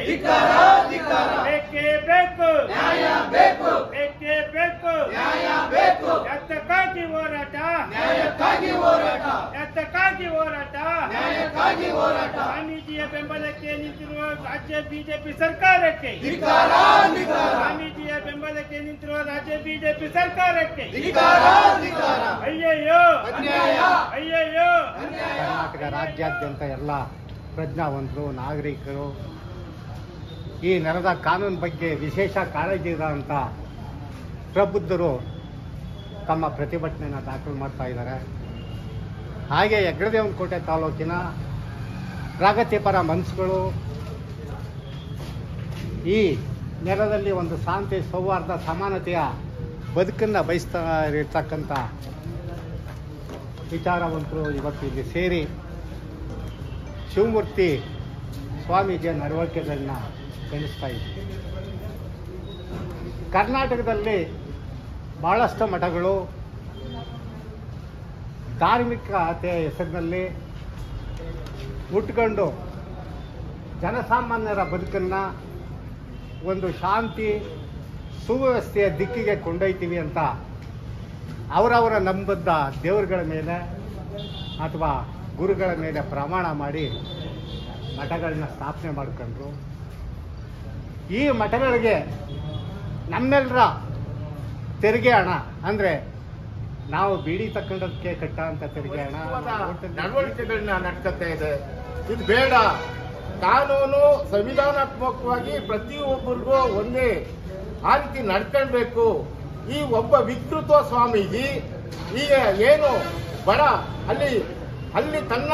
ಧಿಕ್ಕಾರ ಧಿಕ್ಕಾರ ಬೇಕೇ ಬೇಕು ನ್ಯಾಯ ಬೇಕು ಬೇಕೇ ಬೇಕು ನ್ಯಾಯ ಬೇಕು ಎತ್ತಕ್ಕಾಗಿ ಹೋರಾಟ ನ್ಯಾಯಕ್ಕಾಗಿ ಹೋರಾಟ ಎತ್ತಕ್ಕಾಗಿ ಹೋರಾಟ ನ್ಯಾಯಕ್ಕಾಗಿ ಹೋರಾಟ ಸ್ವಾಮೀಜಿಯ ಬೆಂಬಲಕ್ಕೆ ನಿಂತಿರುವ ರಾಜ್ಯ ಬಿಜೆಪಿ ಸರ್ಕಾರಕ್ಕೆ ಧಿಕ್ಕಾರ ಧಿಕ್ಕಾರ ಸ್ವಾಮೀಜಿಯ ಬೆಂಬಲಕ್ಕೆ ನಿಂತಿರುವ ರಾಜ್ಯ ಬಿಜೆಪಿ ಸರ್ಕಾರಕ್ಕೆ ಧಿಕ್ಕಾರ ಧಿಕ್ಕಾರ ಅಯ್ಯಯ್ಯೋ ಅನ್ಯಾಯ ಅಯ್ಯಯ್ಯೋ ಕರ್ನಾಟಕ ರಾಜ್ಯಾದ್ಯಂತ ಎಲ್ಲ ಪ್ರಜ್ಞಾವಂತರು ನಾಗರಿಕರು ಈ ನೆಲದ ಕಾನೂನು ಬಗ್ಗೆ ವಿಶೇಷ ಕಾಳಜಿ ಇರೋಂಥ ಪ್ರಬುದ್ಧರು ತಮ್ಮ ಪ್ರತಿಭಟನೆಯನ್ನು ದಾಖಲು ಮಾಡ್ತಾ ಇದ್ದಾರೆ ಹಾಗೆ ಹೆಗ್ಗಡದೇವನಕೋಟೆ ತಾಲೂಕಿನ ಪ್ರಗತಿಪರ ಮನಸ್ಸುಗಳು ಈ ನೆಲದಲ್ಲಿ ಒಂದು ಶಾಂತಿ ಸೌಹಾರ್ದ ಸಮಾನತೆಯ ಬದುಕನ್ನು ಬಯಸ್ತಾ ಇರ್ತಕ್ಕಂಥ ವಿಚಾರವಂತರು ಇವತ್ತು ಇಲ್ಲಿ ಸೇರಿ ಶಿವಮೂರ್ತಿ ಸ್ವಾಮೀಜಿಯ ನಡವಳಿಕೆಗಳನ್ನ ಬೆಳೆಸ್ತಾ ಇದ್ದೀವಿ ಕರ್ನಾಟಕದಲ್ಲಿ ಬಹಳಷ್ಟು ಮಠಗಳು ಧಾರ್ಮಿಕತೆಯ ಹೆಸರಿನಲ್ಲಿ ಹುಟ್ಕೊಂಡು ಜನಸಾಮಾನ್ಯರ ಬದುಕನ್ನು ಒಂದು ಶಾಂತಿ ಸುವ್ಯವಸ್ಥೆಯ ದಿಕ್ಕಿಗೆ ಕೊಂಡೊಯ್ತೀವಿ ಅಂತ ಅವರವರ ನಂಬದ್ದ ದೇವರುಗಳ ಮೇಲೆ ಅಥವಾ ಗುರುಗಳ ಮೇಲೆ ಪ್ರಮಾಣ ಮಾಡಿ ಮಠಗಳನ್ನ ಸ್ಥಾಪನೆ ಮಾಡ್ಕೊಂಡ್ರು ಈ ಮಠಗಳಿಗೆ ನಮ್ಮೆಲ್ಲರ ತೆರಿಗೆ ಹಣ ಅಂದರೆ ನಾವು ಬೀಡಿ ತಕೊಂಡದಕ್ಕೆ ಕಟ್ಟ ಅಂತ ತೆರಿಗೆ ಹಣ ನಡವಳಿಕೆಗಳನ್ನ ನಡ್ಕತ್ತಾ ಇದೆ ಇದು ಬೇಡ ಕಾನೂನು ಸಂವಿಧಾನಾತ್ಮಕವಾಗಿ ಪ್ರತಿಯೊಬ್ಬರಿಗೂ ಒಂದೇ ಆ ರೀತಿ ನಡ್ಕೊಳ್ಬೇಕು ಈ ಒಬ್ಬ ವಿಕೃತ ಸ್ವಾಮೀಜಿ ಈಗ ಏನು ಬಡ ಅಲ್ಲಿ ಅಲ್ಲಿ ತನ್ನ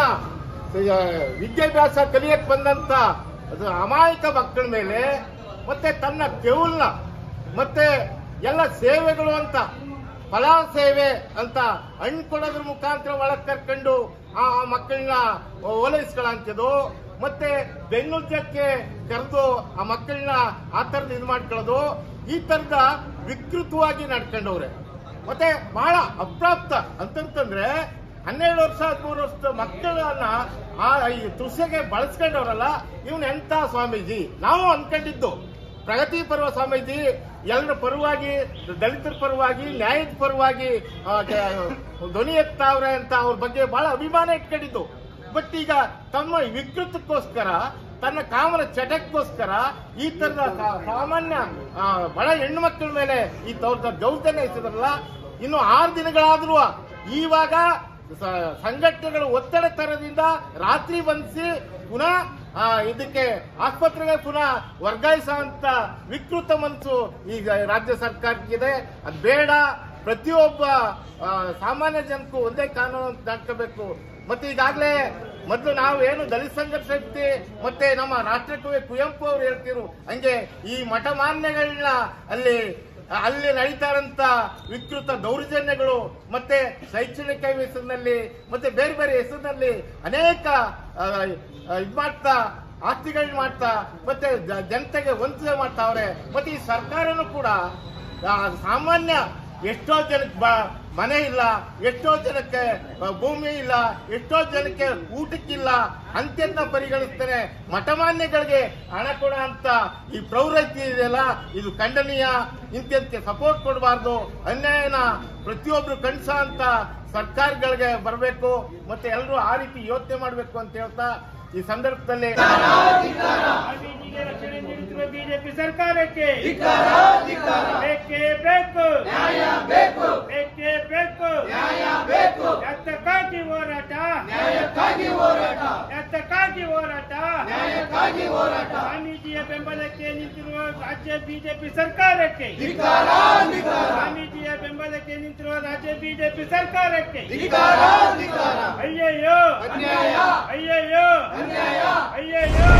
ಆ, ವಿದ್ಯಾಭ್ಯಾಸ ಕಲಿಯಕ್ ಬಂದಂತ ಅದು ಅಮಾಯಕ ಮಕ್ಕಳ ಮೇಲೆ ಮತ್ತೆ ತನ್ನ ಕೆವುಲ್ನ ಮತ್ತೆ ಎಲ್ಲ ಸೇವೆಗಳು ಅಂತ ಫಲ ಸೇವೆ ಅಂತ ಹಣ್ಣು ಕೊಡೋದ್ರ ಮುಖಾಂತರ ಒಳಗ್ ಕರ್ಕೊಂಡು ಆ ಮಕ್ಕಳನ್ನ ಓಲೈಸ್ಕೊಳ್ಳೋಂಥದ್ದು ಮತ್ತೆ ಬೆನ್ನುಜ್ಜಕ್ಕೆ ಕರೆದು ಆ ಮಕ್ಕಳನ್ನ ಆ ಥರದ್ದು ಇದು ಮಾಡ್ಕೊಳ್ಳೋದು ಈ ಥರದ ವಿಕೃತವಾಗಿ ನಡ್ಕೊಂಡವ್ರೆ ಮತ್ತೆ ಬಹಳ ಅಪ್ರಾಪ್ತ ಅಂತಂತಂದ್ರೆ ಹನ್ನೆರಡು ವರ್ಷ ಹದಿಮೂರು ವರ್ಷದ ಮಕ್ಕಳನ್ನ ಆ ಈ ತುಸೆಗೆ ಬಳಸ್ಕೊಂಡವ್ರಲ್ಲ ಇವನ್ ಎಂತ ಸ್ವಾಮೀಜಿ ನಾವು ಅನ್ಕೊಂಡಿದ್ದು ಪ್ರಗತಿ ಪರ್ವ ಸ್ವಾಮೀಜಿ ಎಲ್ಲರ ಪರವಾಗಿ ದಲಿತರ ಪರವಾಗಿ ನ್ಯಾಯದ ಪರವಾಗಿ ಆ, ಕ- ಧ್ವನಿ ಎತ್ತಾವ್ರೆ ಅಂತ ಅವ್ರ ಬಗ್ಗೆ ಬಹಳ ಅಭಿಮಾನ ಇಟ್ಕೊಂಡಿದ್ದು ಬಟ್ ಈಗ ತಮ್ಮ ವಿಕೃತಕ್ಕೋಸ್ಕರ ತನ್ನ ಕಾಮನ ಚಟಕ್ಕೋಸ್ಕರ ಈ ತರದ ಸಾ- ಸಾಮಾನ್ಯ ಆ, ಬಡ ಹೆಣ್ಣು ಮಕ್ಕಳ ಮೇಲೆ ಈ ತವ್ರದ ದೌರ್ಜನ್ಯ ಎಸೆದ್ರಲ್ಲ ಇನ್ನು ಆರು ದಿನಗಳಾದ್ರೂ ಇವಾಗ ಸ- ಸಂಘಟನೆಗಳು ಒತ್ತಡ ತರದಿಂದ ರಾತ್ರಿ ಬಂಧಿಸಿ ಪುನಃ ಆ, ಇದಕ್ಕೆ ಆಸ್ಪತ್ರೆಗೆ ಪುನಃ ವರ್ಗಾಯಿಸುವಂತ ವಿಕೃತ ಮನಸ್ಸು ಈಗ ರಾಜ್ಯ ಸರ್ಕಾರಕ್ಕಿದೆ ಅದು ಬೇಡ ಪ್ರತಿಯೊಬ್ಬ ಆ, ಸಾಮಾನ್ಯ ಜನಕ್ಕೂ ಒಂದೇ ಕಾನೂನು ಅಂತ ದಾಟ್ಕೋಬೇಕು ಮತ್ತೆ ಈಗಾಗಲೇ ಮೊದಲು ನಾವು ಏನು ದಲಿತ ಸಂಘರ್ಷ ಶಕ್ತಿ ಮತ್ತೆ ನಮ್ಮ ರಾಷ್ಟ್ರಕವಿ ಕುವೆಂಪು ಅವರು ಹೇಳ್ತಿರು ಹಂಗೆ ಈ ಮಠ ಮಾನ್ಯಗಳನ್ನ ಅಲ್ಲಿ ಅಲ್ಲಿ ನಡೀತಾ ಇರೋಂಥ ವಿಕೃತ ದೌರ್ಜನ್ಯಗಳು ಮತ್ತೆ ಶೈಕ್ಷಣಿಕ ಹೆಸರಿನಲ್ಲಿ ಮತ್ತೆ ಬೇರೆ ಬೇರೆ ಹೆಸರಿನಲ್ಲಿ ಅನೇಕ ಆ, ಆ, ಇದ್ ಮಾಡ್ತಾ ಆಸ್ತಿಗಳನ್ನ ಮಾಡ್ತಾ ಮತ್ತೆ ಜ- ಜನತೆಗೆ ವಂಚನೆ ಮಾಡ್ತಾವ್ರೆ ಮತ್ತೆ ಈ ಸರ್ಕಾರನು ಕೂಡ ಆ, ಸಾಮಾನ್ಯ ಎಷ್ಟೋ ಜನಕ್ಕೆ ಬ- ಮನೆ ಇಲ್ಲ ಎಷ್ಟೋ ಜನಕ್ಕೆ ಆ, ಭೂಮಿ ಇಲ್ಲ ಎಷ್ಟೋ ಜನಕ್ಕೆ ಊಟಕ್ಕಿಲ್ಲ ಅಂತ್ಯಂತ ಪರಿಗಣಿಸ್ತಾರೆ ಮಠಮಾನ್ಯಗಳಿಗೆ ಹಣ ಕೊಡ ಅಂತ ಈ ಪ್ರವೃತ್ತಿ ಇದೆಯಲ್ಲ ಇದು ಖಂಡನೀಯ ಇಂಥದಕ್ಕೆ ಸಪೋರ್ಟ್ ಕೊಡಬಾರ್ದು ಅನ್ಯಾಯನ ಪ್ರತಿಯೊಬ್ರು ಕಣ್ಸ ಅಂತ ಸರ್ಕಾರಗಳಿಗೆ ಬರಬೇಕು ಮತ್ತೆ ಎಲ್ಲರೂ ಆ ರೀತಿ ಯೋಚನೆ ಮಾಡಬೇಕು ಅಂತ ಹೇಳ್ತಾ ಈ ಸಂದರ್ಭದಲ್ಲಿ ಸ್ವಾಮೀಜಿಗೆ ರಕ್ಷಣೆ ನೀಡುತ್ತಿರುವ ಬಿಜೆಪಿ ಸರ್ಕಾರಕ್ಕೆ ಧಿಕ್ಕಾರ ಧಿಕ್ಕಾರ ಬೇಕೇ ಬೇಕು ನ್ಯಾಯ ಬೇಕು ಬೇಕೇ ಬೇಕು ನ್ಯಾಯ ಬೇಕು ಎತ್ತಕ್ಕಾಗಿ ಹೋರಾಟ ನ್ಯಾಯಕ್ಕಾಗಿ ಹೋರಾಟ ಎತ್ತಕ್ಕಾಗಿ ಹೋರಾಟ ನ್ಯಾಯಕ್ಕಾಗಿ ಹೋರಾಟ ಸ್ವಾಮೀಜಿಯ ಬೆಂಬಲಕ್ಕೆ ನಿಂತಿರುವ ರಾಜ್ಯ ಬಿಜೆಪಿ ಸರ್ಕಾರಕ್ಕೆ ಧಿಕ್ಕಾರ ಧಿಕ್ಕಾರ ಸ್ವಾಮೀಜಿಯ ಬೆಂಬಲಕ್ಕೆ ನಿಂತಿರುವ ರಾಜ್ಯ ಬಿಜೆಪಿ ಸರ್ಕಾರಕ್ಕೆ ಧಿಕ್ಕಾರ ಧಿಕ್ಕಾರ ಅಯ್ಯಯ್ಯೋ ಅನ್ಯಾಯ ಅಯ್ಯಯ್ಯೋ ಅನ್ಯಾಯ ಅಯ್ಯಯ್ಯೋ